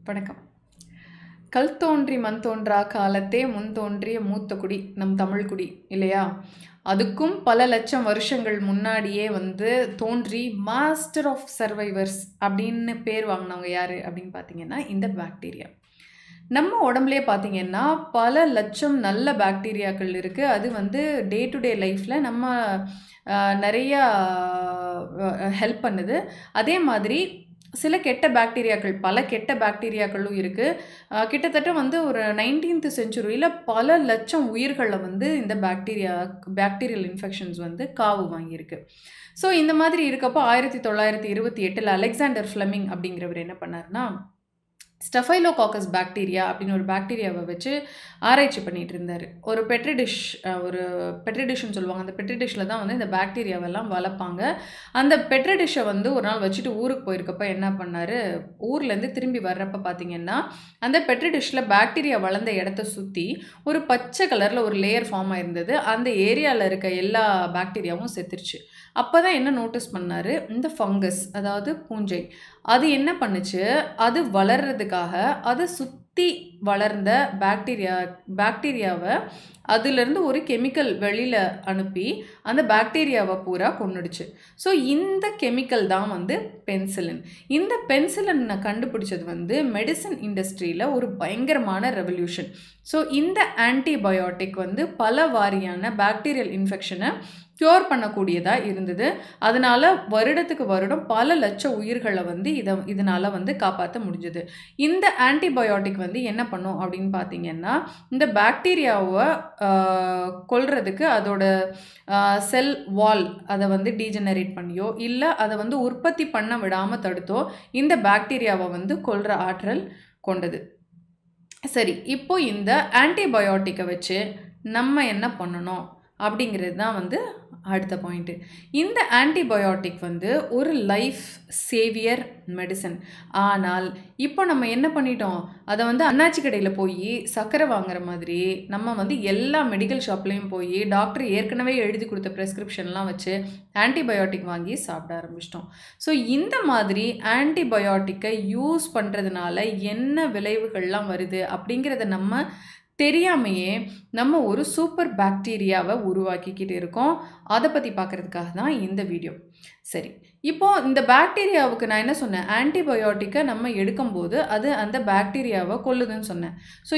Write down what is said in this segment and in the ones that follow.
வணக்கம் கல் தோன்றி மண் தோன்றா காலத்தே முன் தோன்றிய மூத்த குடி நம் தமிழ் குடி இல்லையா அதுக்கும் பல லட்சம் வருஷங்கள் முன்னாடியே வந்து தோன்றி மாஸ்டர் ஆஃப் சர்வைவர்ஸ் அப்படின்னு பேர் வாங்கினவங்க யார் அப்படின்னு பார்த்தீங்கன்னா இந்த பாக்டீரியா நம்ம உடம்புலேயே பார்த்தீங்கன்னா பல லட்சம் நல்ல பாக்டீரியாக்கள் இருக்குது அது வந்து டே டு டே லைஃப்பில் நம்ம ஆஹ், நிறையா ஹெல்ப் பண்ணுது அதே மாதிரி சில கெட்ட பாக்டீரியாக்கள் பல கெட்ட பாக்டீரியாக்களும் இருக்குது கிட்டத்தட்ட வந்து ஒரு நைன்டீன்த் செஞ்சுரியில் பல லட்சம் உயிர்களை வந்து இந்த பாக்டீரியா பாக்டீரியல் இன்ஃபெக்ஷன்ஸ் வந்து காவு வாங்கியிருக்கு ஸோ இந்த மாதிரி இருக்கப்போ ஆயிரத்தி தொள்ளாயிரத்தி இருபத்தி எட்டில் அலெக்சாண்டர் ஃப்ளெமிங் அப்படிங்கிறவர் என்ன பண்ணாருன்னா ஸ்டெஃபைலோகாக்கஸ் பாக்டீரியா அப்படின்னு ஒரு பாக்டீரியாவை வச்சு ஆராய்ச்சி பண்ணிட்டு இருந்தார் ஒரு பெட்ரி டிஷ் ஒரு பெட்ரி டிஷ்னு சொல்லுவாங்க அந்த பெட்ரி டிஷ்ஷில் தான் வந்து இந்த பாக்டீரியாவெல்லாம் வளர்ப்பாங்க அந்த பெட்ரி டிஷ்ஷை வந்து ஒரு நாள் வச்சுட்டு ஊருக்கு போயிருக்கப்ப என்ன பண்ணார் ஊர்லேருந்து திரும்பி வர்றப்ப பார்த்தீங்கன்னா அந்த பெட்ரி டிஷ்ஷில் பாக்டீரியா வளர்ந்த இடத்த சுற்றி ஒரு பச்சை கலரில் ஒரு லேயர் ஃபார்ம் ஆயிருந்தது அந்த ஏரியாவில் இருக்க எல்லா பாக்டீரியாவும் செத்துருச்சு அப்போ தான் என்ன நோட்டீஸ் பண்ணார் இந்த ஃபங்கஸ் அதாவது பூஞ்சை அது என்ன பண்ணுச்சு அது வளர்றதுக்காக அதை சுற்றி வளர்ந்த பாக்டீரியா பாக்டீரியாவை அதுலேருந்து ஒரு கெமிக்கல் வெளியில் அனுப்பி அந்த பாக்டீரியாவை பூரா கொன்னுடுச்சு ஸோ இந்த கெமிக்கல் தான் வந்து பென்சிலின் இந்த பென்சிலினை கண்டுபிடிச்சது வந்து மெடிசன் இண்டஸ்ட்ரியில் ஒரு பயங்கரமான ரெவல்யூஷன் ஸோ இந்த ஆன்டிபயோட்டிக் வந்து பல வாரியான பாக்டீரியல் இன்ஃபெக்ஷனை க்யூர் பண்ணக்கூடியதாக இருந்தது அதனால் வருடத்துக்கு வருடம் பல லட்ச உயிர்களை வந்து இதை இதனால் வந்து காப்பாற்ற முடிஞ்சது இந்த ஆன்டிபயோட்டிக் வந்து என்ன பண்ணும் அப்படின்னு பார்த்தீங்கன்னா இந்த பாக்டீரியாவை கொல்றதுக்கு அதோட செல் வால் அதை வந்து டீஜெனரேட் பண்ணியோ இல்லை அதை வந்து உற்பத்தி பண்ண விடாமல் தடுத்தோ இந்த பாக்டீரியாவை வந்து கொல்ற ஆற்றல் கொண்டது சரி இப்போ இந்த ஆன்டிபயோட்டிக்கை வச்சு நம்ம என்ன பண்ணணும் அப்படிங்கிறது தான் வந்து அடுத்த பாயிண்ட்டு இந்த ஆன்டிபயோட்டிக் வந்து ஒரு லைஃப் சேவியர் மெடிசன் ஆனால் இப்போ நம்ம என்ன பண்ணிட்டோம் அதை வந்து அண்ணாச்சி கடையில் போய் சர்க்கரை வாங்குற மாதிரி நம்ம வந்து எல்லா மெடிக்கல் ஷாப்லேயும் போய் டாக்டர் ஏற்கனவே எழுதி கொடுத்த ப்ரெஸ்கிரிப்ஷன்லாம் வச்சு ஆன்டிபயோட்டிக் வாங்கி சாப்பிட ஆரம்பிச்சிட்டோம் ஸோ இந்த மாதிரி ஆன்டிபயோட்டிக்கை யூஸ் பண்ணுறதுனால என்ன விளைவுகள்லாம் வருது அப்படிங்கிறத நம்ம தெரியாமையே நம்ம ஒரு சூப்பர் பாக்டீரியாவை உருவாக்கிக்கிட்டு இருக்கோம் அதை பற்றி பார்க்குறதுக்காக தான் இந்த வீடியோ சரி இப்போது இந்த பாக்டீரியாவுக்கு நான் என்ன சொன்னேன் ஆன்டிபயோட்டிக்கை நம்ம எடுக்கும்போது அது அந்த பாக்டீரியாவை கொல்லுதுன்னு சொன்னேன் ஸோ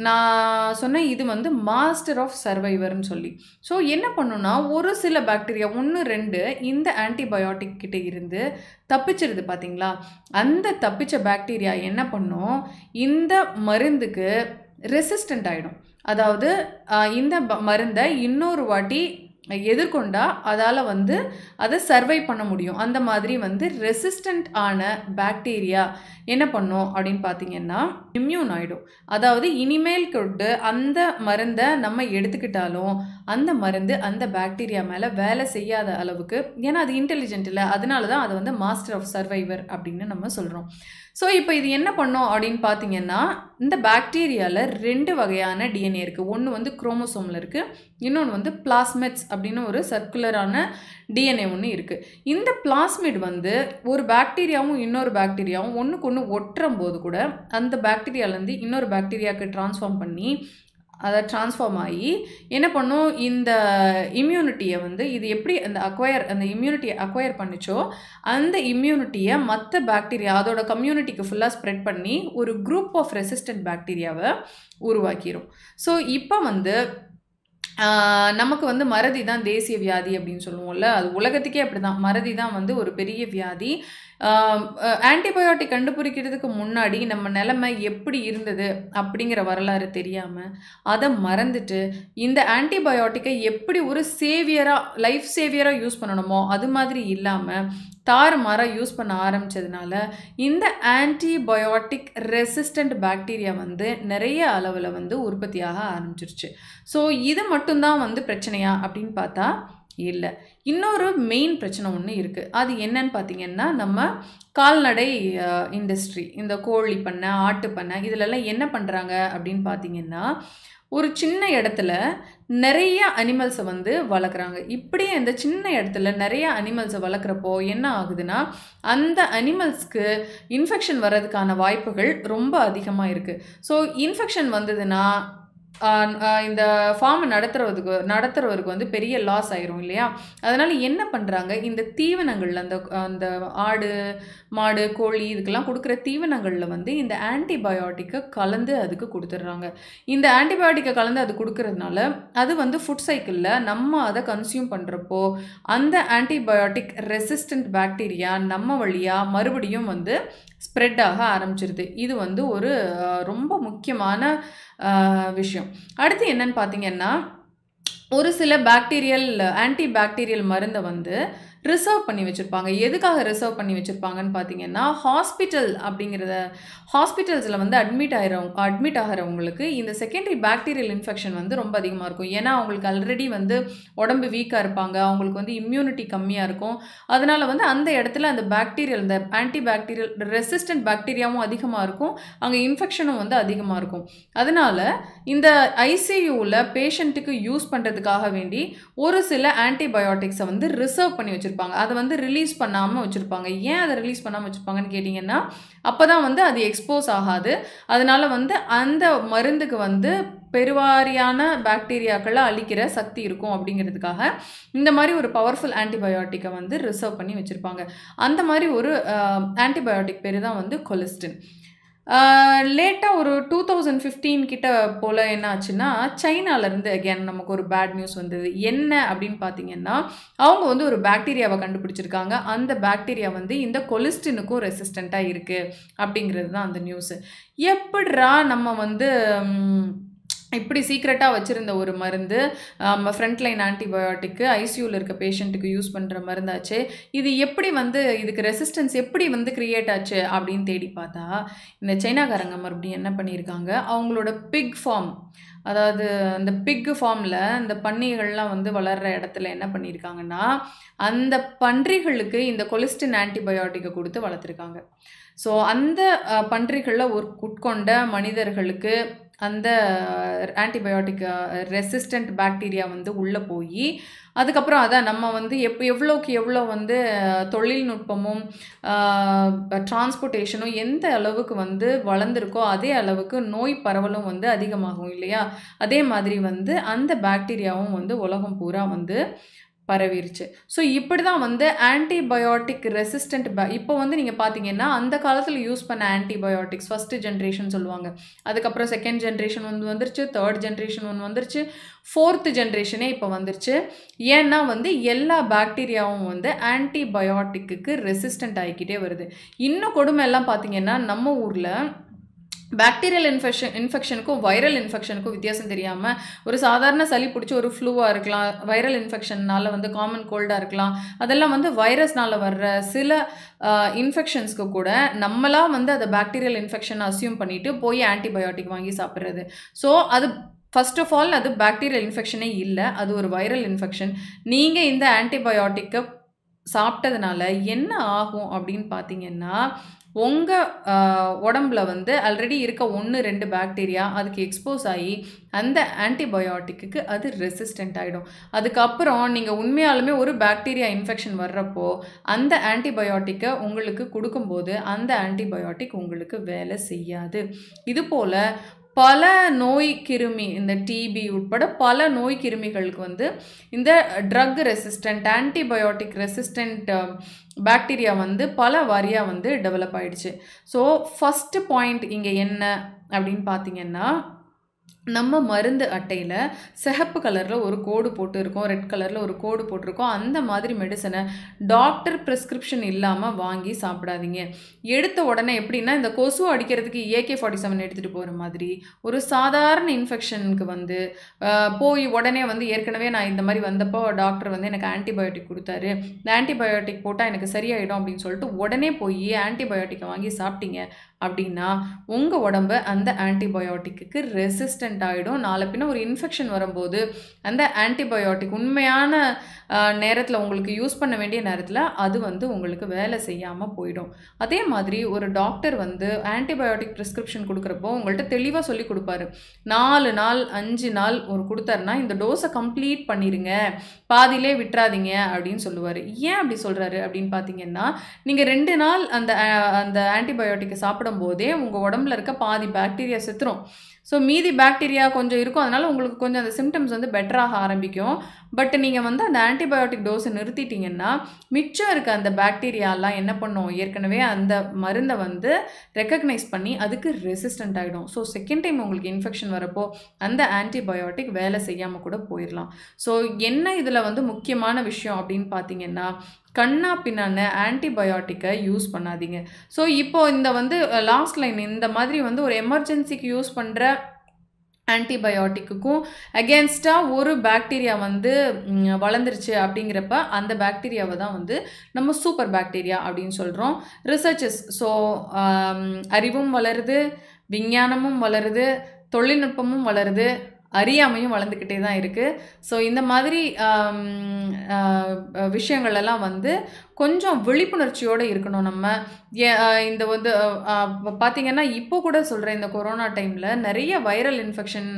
நான் சொன்னேன் இது வந்து மாஸ்டர் ஆஃப் சர்வைவர்னு சொல்லி ஸோ என்ன பண்ணுன்னா ஒரு சில பாக்டீரியா ஒன்று ரெண்டு இந்த ஆன்டிபயோட்டிக் கிட்ட இருந்து தப்பிச்சிருது பார்த்தீங்களா அந்த தப்பிச்ச பாக்டீரியா என்ன பண்ணும் இந்த மருந்துக்கு ரெசிஸ்டண்ட் ஆகிடும் அதாவது ஆஹ், இந்த ப- மருந்தை இன்னொரு வாட்டி எதிர்கொண்டா அதால் வந்து அதை சர்வை பண்ண முடியும் அந்த மாதிரி வந்து ரெசிஸ்டண்ட் ஆன பாக்டீரியா என்ன பண்ணும் அப்படின்னு பார்த்தீங்கன்னா இம்யூன் ஆகிடும் அதாவது இனிமேல் கொண்டு அந்த மருந்தை நம்ம எடுத்துக்கிட்டாலும் அந்த மருந்து அந்த பாக்டீரியா மேலே வேலை செய்யாத அளவுக்கு ஏன்னா அது இன்டெலிஜென்ட் இல்லை அதனால தான் அதை வந்து மாஸ்டர் ஆஃப் சர்வைவர் அப்படின்னு நம்ம சொல்கிறோம் ஸோ இப்போ இது என்ன பண்ணும் அப்படின்னு பார்த்தீங்கன்னா இந்த பாக்டீரியாவில் ரெண்டு வகையான டிஎன்ஏ இருக்குது ஒன்று வந்து குரோமோசோமில் இருக்குது இன்னொன்று வந்து பிளாஸ்மெட்ஸ் அப்படின்னு ஒரு சர்க்குலரான டிஎன்ஏ ஒன்று இருக்குது இந்த பிளாஸ்மிட் வந்து ஒரு பாக்டீரியாவும் இன்னொரு பாக்டீரியாவும் ஒன்றுக்கு ஒன்று ஒட்டுறும் போது கூட அந்த பாக்டீரியாலேருந்து இன்னொரு பாக்டீரியாவுக்கு ட்ரான்ஸ்ஃபார்ம் பண்ணி அதை ட்ரான்ஸ்ஃபார்ம் ஆகி என்ன பண்ணும் இந்த இம்யூனிட்டியை வந்து இது எப்படி அந்த அக்வயர் அந்த இம்யூனிட்டியை அக்வயர் பண்ணுச்சோ அந்த இம்யூனிட்டியை மற்ற பாக்டீரியா அதோட கம்யூனிட்டிக்கு ஃபுல்லாக ஸ்ப்ரெட் பண்ணி ஒரு குரூப் ஆஃப் ரெசிஸ்டன்ட் பாக்டீரியாவை உருவாக்கிரும் ஸோ இப்போ வந்து ஆஹ், நமக்கு வந்து மறதி தான் தேசிய வியாதி அப்படின்னு சொல்லுவோம்ல அது உலகத்துக்கே அப்படி தான் மறதி தான் வந்து ஒரு பெரிய வியாதி ஆன்டிபயோட்டிக் கண்டுபிடிக்கிறதுக்கு முன்னாடி நம்ம நிலைமை எப்படி இருந்தது அப்படிங்கிற வரலாறு தெரியாமல் அதை மறந்துட்டு இந்த ஆன்டிபயோட்டிக்கை எப்படி ஒரு சேவியராக லைஃப் சேவியராக யூஸ் பண்ணணுமோ அது மாதிரி இல்லாமல் தாறுமாறாக யூஸ் பண்ண ஆரம்பிச்சதுனால இந்த ஆன்டிபயோட்டிக் ரெசிஸ்டண்ட் பாக்டீரியா வந்து நிறைய அளவில் வந்து உற்பத்தியாக ஆரம்பிச்சிருச்சு ஸோ இது மட்டும்தான் வந்து பிரச்சனையா அப்படின்னு பார்த்தா இல்லை இன்னொரு மெயின் பிரச்சனை ஒன்று இருக்குது அது என்னன்னு பார்த்தீங்கன்னா நம்ம கால்நடை இண்டஸ்ட்ரி இந்த கோழி பண்ணை ஆட்டு பண்ணை இதிலெல்லாம் என்ன பண்ணுறாங்க அப்படின்னு பார்த்தீங்கன்னா ஒரு சின்ன இடத்துல நிறைய அனிமல்ஸை வந்து வளர்க்குறாங்க இப்படி அந்த சின்ன இடத்துல நிறைய அனிமல்ஸை வளர்க்குறப்போ என்ன ஆகுதுன்னா அந்த அனிமல்ஸ்க்கு இன்ஃபெக்ஷன் வர்றதுக்கான வாய்ப்புகள் ரொம்ப அதிகமாக இருக்குது ஸோ இன்ஃபெக்ஷன் வந்ததுன்னா ஆஹ் ஆஹ் இந்த ஃபார்மை நடத்துறதுக்கு நடத்துறவருக்கு வந்து பெரிய லாஸ் ஆயிரும் இல்லையா அதனால் என்ன பண்ணுறாங்க இந்த தீவனங்கள் அந்த அந்த ஆடு மாடு கோழி இதுக்கெல்லாம் கொடுக்குற தீவனங்களில் வந்து இந்த ஆன்டிபயோட்டிக்கை கலந்து அதுக்கு கொடுத்துட்றாங்க இந்த ஆன்டிபயோட்டிக்கை கலந்து அது கொடுக்கறதுனால அது வந்து ஃபுட் சைக்கிளில் நம்ம அதை கன்சியூம் பண்ணுறப்போ அந்த ஆன்டிபயோட்டிக் ரெசிஸ்டன்ட் பாக்டீரியா நம்ம வழியாக மறுபடியும் வந்து ஸ்ப்ரெட் ஆக ஆரம்பிச்சிருது இது வந்து ஒரு அஹ், ரொம்ப முக்கியமான அஹ், விஷயம் அடுத்து என்னன்னு பார்த்தீங்கன்னா ஒரு சில பாக்டீரியல் ஆன்டி பாக்டீரியல் மருந்தை வந்து ரிசர்வ் பண்ணி வச்சுருப்பாங்க எதுக்காக ரிசர்வ் பண்ணி வச்சுருப்பாங்கன்னு பார்த்தீங்கன்னா ஹாஸ்பிட்டல் அப்படிங்கிறத ஹாஸ்பிட்டல்ஸில் வந்து அட்மிட் ஆகிறவங்க அட்மிட் ஆகிறவங்களுக்கு இந்த செகண்டரி பாக்டீரியல் இன்ஃபெக்ஷன் வந்து ரொம்ப அதிகமாக இருக்கும் ஏன்னா அவங்களுக்கு ஆல்ரெடி வந்து உடம்பு வீக்காக இருப்பாங்க அவங்களுக்கு வந்து இம்யூனிட்டி கம்மியாக இருக்கும் அதனால் வந்து அந்த இடத்துல அந்த பாக்டீரியல் இந்த ஆன்டி பாக்டீரியல் ரெசிஸ்டன்ட் பாக்டீரியாவும் அதிகமாக இருக்கும் அங்கே இன்ஃபெக்ஷனும் வந்து அதிகமாக இருக்கும் அதனால் இந்த ஐசியூவில் பேஷண்ட்டுக்கு யூஸ் பண்ணுறதுக்காக வேண்டி ஒரு சில ஆன்டிபயோட்டிக்ஸை வந்து ரிசர்வ் பண்ணி வச்சுருப்பாங்க அதை வந்து ரிலீஸ் பண்ணாமல் வச்சுருப்பாங்க ஏன் அதை ரிலீஸ் பண்ணாமல் வச்சுருப்பாங்கன்னு கேட்டிங்கன்னா அப்போ தான் வந்து அது எக்ஸ்போஸ் ஆகாது அதனால வந்து அந்த மருந்துக்கு வந்து பெருவாரியான பாக்டீரியாக்களை அழிக்கிற சக்தி இருக்கும் அப்படிங்கிறதுக்காக இந்த மாதிரி ஒரு பவர்ஃபுல் ஆன்டிபயோட்டிக்கை வந்து ரிசர்வ் பண்ணி வச்சுருப்பாங்க அந்த மாதிரி ஒரு ஆன்டிபயோட்டிக் பேர் தான் வந்து கொலிஸ்டின் லேட்டாக ஒரு டூ தௌசண்ட் ஃபிஃப்டீன் கிட்ட போல் என்ன ஆச்சுன்னா சைனாலேருந்து அகேன் நமக்கு ஒரு பேட் நியூஸ் வந்தது என்ன அப்படின்னு பார்த்தீங்கன்னா அவங்க வந்து ஒரு பாக்டீரியாவை கண்டுபிடிச்சிருக்காங்க அந்த பாக்டீரியா வந்து இந்த கொலிஸ்டினுக்கும் ரெசிஸ்டண்ட்டாக இருக்குது அப்படிங்கிறது தான் அந்த நியூஸு எப்படிரா நம்ம வந்து ம், இப்படி சீக்ரெட்டாக வச்சுருந்த ஒரு மருந்து ஃப்ரண்ட்லைன் ஆன்டிபயோட்டிக்கு ஐசியூவில் இருக்க பேஷண்ட்டுக்கு யூஸ் பண்ணுற மருந்தாச்சு இது எப்படி வந்து இதுக்கு ரெசிஸ்டன்ஸ் எப்படி வந்து கிரியேட் ஆச்சு அப்படின்னு தேடி பார்த்தா இந்த சைனாக்காரங்க மறுபடியும் என்ன பண்ணியிருக்காங்க அவங்களோட பிக் ஃபார்ம் அதாவது அந்த பிக் ஃபார்மில் இந்த பன்னிகள்லாம் வந்து வளர்கிற இடத்துல என்ன பண்ணியிருக்காங்கன்னா அந்த பன்றிகளுக்கு இந்த கொலிஸ்டின் ஆன்டிபயோட்டிக்கை கொடுத்து வளர்த்துருக்காங்க ஸோ அந்த அஹ், பன்றிகளில் ஒரு உட்கொண்ட மனிதர்களுக்கு அந்த ஆன்டிபயோட்டிக் ரெசிஸ்டண்ட் பாக்டீரியா வந்து உள்ளே போய் அதுக்கப்புறம் அதான் நம்ம வந்து எப் எவ்வளோக்கு எவ்வளோ வந்து அஹ், தொழில்நுட்பமும் டிரான்ஸ்போர்ட்டேஷனும் எந்த அளவுக்கு வந்து வளர்ந்துருக்கோ அதே அளவுக்கு நோய் பரவலும் வந்து அதிகமாகும் இல்லையா அதே மாதிரி வந்து அந்த பாக்டீரியாவும் வந்து உலகம் பூரா வந்து பரவிருச்சு ஸோ இப்படி தான் வந்து ஆன்டிபயோட்டிக் ரெசிஸ்டன்ட் பே இப்போ வந்து நீங்கள் பார்த்தீங்கன்னா அந்த காலத்தில் யூஸ் பண்ண ஆன்டிபயோட்டிக்ஸ் ஃபஸ்ட்டு ஜென்ரேஷன் சொல்லுவாங்க அதுக்கப்புறம் செகண்ட் ஜென்ரேஷன் ஒன்று வந்துருச்சு தேர்ட் ஜென்ரேஷன் ஒன்று வந்துருச்சு ஃபோர்த்து ஜென்ரேஷனே இப்போ வந்துருச்சு ஏன்னா வந்து எல்லா பாக்டீரியாவும் வந்து ஆன்டிபயோட்டிக்கு ரெசிஸ்டண்ட் ஆகிக்கிட்டே வருது இன்னும் கொடுமை எல்லாம் பார்த்தீங்கன்னா நம்ம ஊரில் பாக்டீரியல் இன்ஃபெக்ஷன் இன்ஃபெக்ஷனுக்கும் வைரல் இன்ஃபெக்ஷனுக்கும் வித்தியாசம் தெரியாமல் ஒரு சாதாரண சளி பிடிச்சி ஒரு ஃப்ளூவாக இருக்கலாம் வைரல் இன்ஃபெக்ஷன்னால வந்து காமன் கோல்டாக இருக்கலாம் அதெல்லாம் வந்து வைரஸ்னால வர்ற சில இன்ஃபெக்ஷன்ஸ்க்கு கூட நம்மளா வந்து அதை பாக்டீரியல் இன்ஃபெக்ஷன் அசியூம் பண்ணிட்டு போய் ஆன்டிபயோட்டிக் வாங்கி சாப்பிட்றது ஸோ அது ஃபர்ஸ்ட் ஆஃப் ஆல் அது பாக்டீரியல் இன்ஃபெக்ஷனே இல்லை அது ஒரு வைரல் இன்ஃபெக்ஷன் நீங்கள் இந்த ஆன்டிபயோட்டிக்கை சாப்பிட்டதுனால என்ன ஆகும் அப்படின்னு பார்த்தீங்கன்னா உங்கள் உடம்புல வந்து ஆல்ரெடி இருக்க ஒன்று ரெண்டு பாக்டீரியா அதுக்கு எக்ஸ்போஸ் ஆகி அந்த ஆன்டிபயோட்டிக்கு அது ரெசிஸ்டண்ட் ஆகிடும் அதுக்கப்புறம் நீங்கள் உண்மையாலுமே ஒரு பாக்டீரியா இன்ஃபெக்ஷன் வர்றப்போ அந்த ஆன்டிபயோட்டிக்கை உங்களுக்கு கொடுக்கும்போது அந்த ஆன்டிபயோட்டிக் உங்களுக்கு வேலை செய்யாது இது போல் பல நோய் கிருமி இந்த டிபி உட்பட பல நோய் கிருமிகளுக்கு வந்து இந்த drug resistant antibiotic resistant bacteria வந்து பல வாரியாக வந்து டெவலப் ஆயிடுச்சு ஸோ ஃபஸ்ட்டு பாயிண்ட் இங்கே என்ன அப்படின்னு பார்த்தீங்கன்னா நம்ம மருந்து அட்டையில் சிகப்பு கலரில் ஒரு கோடு போட்டு இருக்கோம் ரெட் கலரில் ஒரு கோடு போட்டிருக்கோம் அந்த மாதிரி மெடிசனை டாக்டர் ப்ரிஸ்கிரிப்ஷன் இல்லாமல் வாங்கி சாப்பிடாதீங்க எடுத்த உடனே எப்படின்னா இந்த கொசு அடிக்கிறதுக்கு ஏகே ஃபார்ட்டி செவன் எடுத்துகிட்டு போகிற மாதிரி ஒரு சாதாரண இன்ஃபெக்ஷனுக்கு வந்து ஆஹ், போய் உடனே வந்து ஏற்கனவே நான் இந்த மாதிரி வந்தப்போ டாக்டர் வந்து எனக்கு ஆன்டிபயோட்டிக் கொடுத்தாரு இந்த ஆன்டிபயோட்டிக் போட்டால் எனக்கு சரியாயிடும் அப்படின்னு சொல்லிட்டு உடனே போய் ஆன்டிபயோட்டிக்கை வாங்கி சாப்பிட்டீங்க அப்படின்னா உங்கள் உடம்பு அந்த ஆன்டிபயோட்டிக்கு ரெசிஸ்டண்ட் ரெசிஸ்டண்ட் ஆகிடும் நாளை பின்ன ஒரு இன்ஃபெக்ஷன் வரும்போது அந்த ஆன்டிபயோட்டிக் உண்மையான நேரத்தில் உங்களுக்கு யூஸ் பண்ண வேண்டிய நேரத்தில் அது வந்து உங்களுக்கு வேலை செய்யாமல் போயிடும் அதே மாதிரி ஒரு டாக்டர் வந்து ஆன்டிபயோட்டிக் ப்ரிஸ்கிரிப்ஷன் கொடுக்குறப்போ உங்கள்கிட்ட தெளிவாக சொல்லி கொடுப்பாரு நாலு நாள் அஞ்சு நாள் ஒரு கொடுத்தாருன்னா இந்த டோஸை கம்ப்ளீட் பண்ணிடுங்க பாதியிலே விட்டுறாதீங்க அப்படின்னு சொல்லுவார் ஏன் அப்படி சொல்கிறாரு அப்படின்னு பார்த்தீங்கன்னா நீங்கள் ரெண்டு நாள் அந்த அஹ், அந்த ஆன்டிபயோட்டிக்கை சாப்பிடும் போதே உங்கள் உடம்புல இருக்க பாதி பாக்டீரியா செத்துரும் ஸோ மீதி பாக்டீரியா கொஞ்சம் இருக்கும் அதனால் உங்களுக்கு கொஞ்சம் அந்த சிம்டம்ஸ் வந்து பெட்டராக ஆரம்பிக்கும் பட் நீங்கள் வந்து அந்த ஆன்டிபயோட்டிக் டோஸை நிறுத்திட்டீங்கன்னா மிச்சம் இருக்க அந்த பாக்டீரியாலாம் என்ன பண்ணும் ஏற்கனவே அந்த மருந்தை வந்து ரெக்கக்னைஸ் பண்ணி அதுக்கு ரெசிஸ்டண்ட் ஆகிடும் ஸோ செகண்ட் டைம் உங்களுக்கு இன்ஃபெக்ஷன் வரப்போ அந்த ஆன்டிபயோட்டிக் வேலை செய்யாமல் கூட போயிடலாம் ஸோ என்ன இதில் வந்து முக்கியமான விஷயம் அப்படின்னு பார்த்தீங்கன்னா கண்ணா பின்னான ஆன்டிபயோட்டிக்கை யூஸ் பண்ணாதீங்க ஸோ இப்போ இந்த வந்து லாஸ்ட் லைன் இந்த மாதிரி வந்து ஒரு எமர்ஜென்சிக்கு யூஸ் பண்ணுற ஆன்டிபயோட்டிக்குக்கும் அகேன்ஸ்டாக ஒரு பாக்டீரியா வந்து ம், வளர்ந்துருச்சு அப்படிங்கிறப்ப அந்த பாக்டீரியாவை தான் வந்து நம்ம சூப்பர் பாக்டீரியா அப்படின்னு சொல்கிறோம் ரிசர்ச்சஸ் ஸோ அறிவும் வளருது விஞ்ஞானமும் வளருது தொழில்நுட்பமும் வளருது அறியாமையும் வளர்ந்துக்கிட்டே தான் இருக்குது ஸோ இந்த மாதிரி ஆம், ஆ, விஷயங்கள் எல்லாம் வந்து கொஞ்சம் விழிப்புணர்ச்சியோடு இருக்கணும் நம்ம ஏ- ஆ, இந்த வந்து ஆ, ஆ, பார்த்தீங்கன்னா இப்போ கூட சொல்கிறேன் இந்த கொரோனா டைமில் நிறைய வைரல் இன்ஃபெக்ஷன்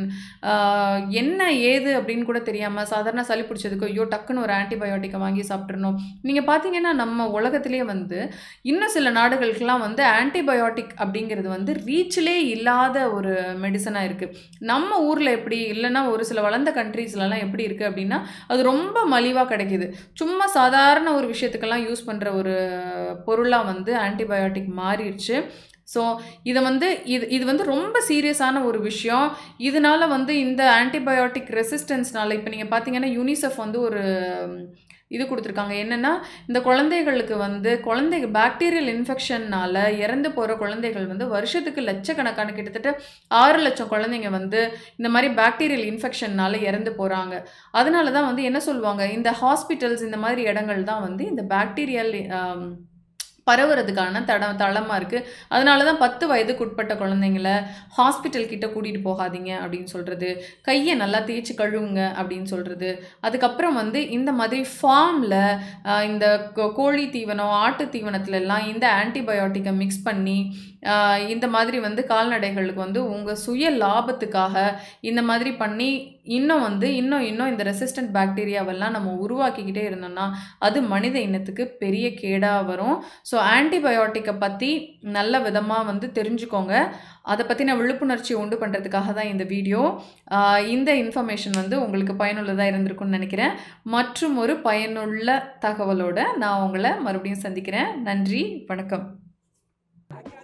என்ன ஏது அப்படின்னு கூட தெரியாமல் சாதாரண சளி பிடிச்சதுக்கு ஐயோ டக்குன்னு ஒரு ஆன்டிபயோட்டிக்கை வாங்கி சாப்பிட்றணும் நீங்கள் பார்த்தீங்கன்னா நம்ம உலகத்திலே வந்து இன்னும் சில நாடுகளுக்கெல்லாம் வந்து ஆன்டிபயோட்டிக் அப்படிங்கிறது வந்து ரீச்சிலே இல்லாத ஒரு மெடிசனாக இருக்குது நம்ம ஊரில் எப்படி இல்லைன்னா ஒரு சில வளர்ந்த கண்ட்ரீஸ்லலாம் எப்படி இருக்குது அப்படின்னா அது ரொம்ப மலிவாக கிடைக்குது சும்மா சாதாரண ஒரு விஷயத்துக்கெல்லாம் யூஸ் பண்ணுற ஒரு பொருளாக வந்து ஆன்டிபயோட்டிக் மாறிடுச்சு ஸோ இதை வந்து இது இது வந்து ரொம்ப சீரியஸான ஒரு விஷயம் இதனால வந்து இந்த ஆன்டிபயோட்டிக் ரெசிஸ்டன்ஸ்னால இப்போ நீங்கள் பார்த்தீங்கன்னா யூனிசெஃப் வந்து ஒரு ம், இது கொடுத்துருக்காங்க என்னென்னா இந்த குழந்தைகளுக்கு வந்து குழந்தை பாக்டீரியல் இன்ஃபெக்ஷன்னால இறந்து போகிற குழந்தைகள் வந்து வருஷத்துக்கு லட்சக்கணக்கான கிட்டத்தட்ட ஆறு லட்சம் குழந்தைங்க வந்து இந்த மாதிரி பாக்டீரியல் இன்ஃபெக்ஷன்னால இறந்து போகிறாங்க அதனால தான் வந்து என்ன சொல்லுவாங்க இந்த ஹாஸ்பிட்டல்ஸ் இந்த மாதிரி இடங்கள் தான் வந்து இந்த பாக்டீரியல் பரவுறதுக்கான தட தளமாக இருக்குது அதனால தான் பத்து வயதுக்கு உட்பட்ட குழந்தைங்கள ஹாஸ்பிட்டல் கிட்ட கூட்டிகிட்டு போகாதீங்க அப்படின்னு சொல்கிறது கையை நல்லா தேய்ச்சி கழுவுங்க அப்படின்னு சொல்கிறது அதுக்கப்புறம் வந்து இந்த மாதிரி ஃபார்மில் இந்த கோ- கோழி தீவனம் ஆட்டு தீவனத்துல எல்லாம் இந்த ஆன்டிபயோட்டிக்கை மிக்ஸ் பண்ணி ஆஹ் இந்த மாதிரி வந்து கால்நடைகளுக்கு வந்து உங்கள் சுய லாபத்துக்காக இந்த மாதிரி பண்ணி இன்னும் வந்து இன்னும் இன்னும் இந்த ரெசிஸ்டன்ட் பாக்டீரியாவெல்லாம் நம்ம உருவாக்கிக்கிட்டே இருந்தோம்னா அது மனித இனத்துக்கு பெரிய கேடாக வரும் ஸோ ஆன்டிபயோட்டிக்கை பற்றி நல்ல விதமாக வந்து தெரிஞ்சுக்கோங்க அதை பற்றின விழிப்புணர்ச்சி உண்டு பண்ணுறதுக்காக தான் இந்த வீடியோ ஆஹ் இந்த இன்ஃபர்மேஷன் வந்து உங்களுக்கு பயனுள்ளதாக இருந்திருக்கும்னு நினைக்கிறேன் மற்றும் ஒரு பயனுள்ள தகவலோட நான் உங்களை மறுபடியும் சந்திக்கிறேன் நன்றி வணக்கம்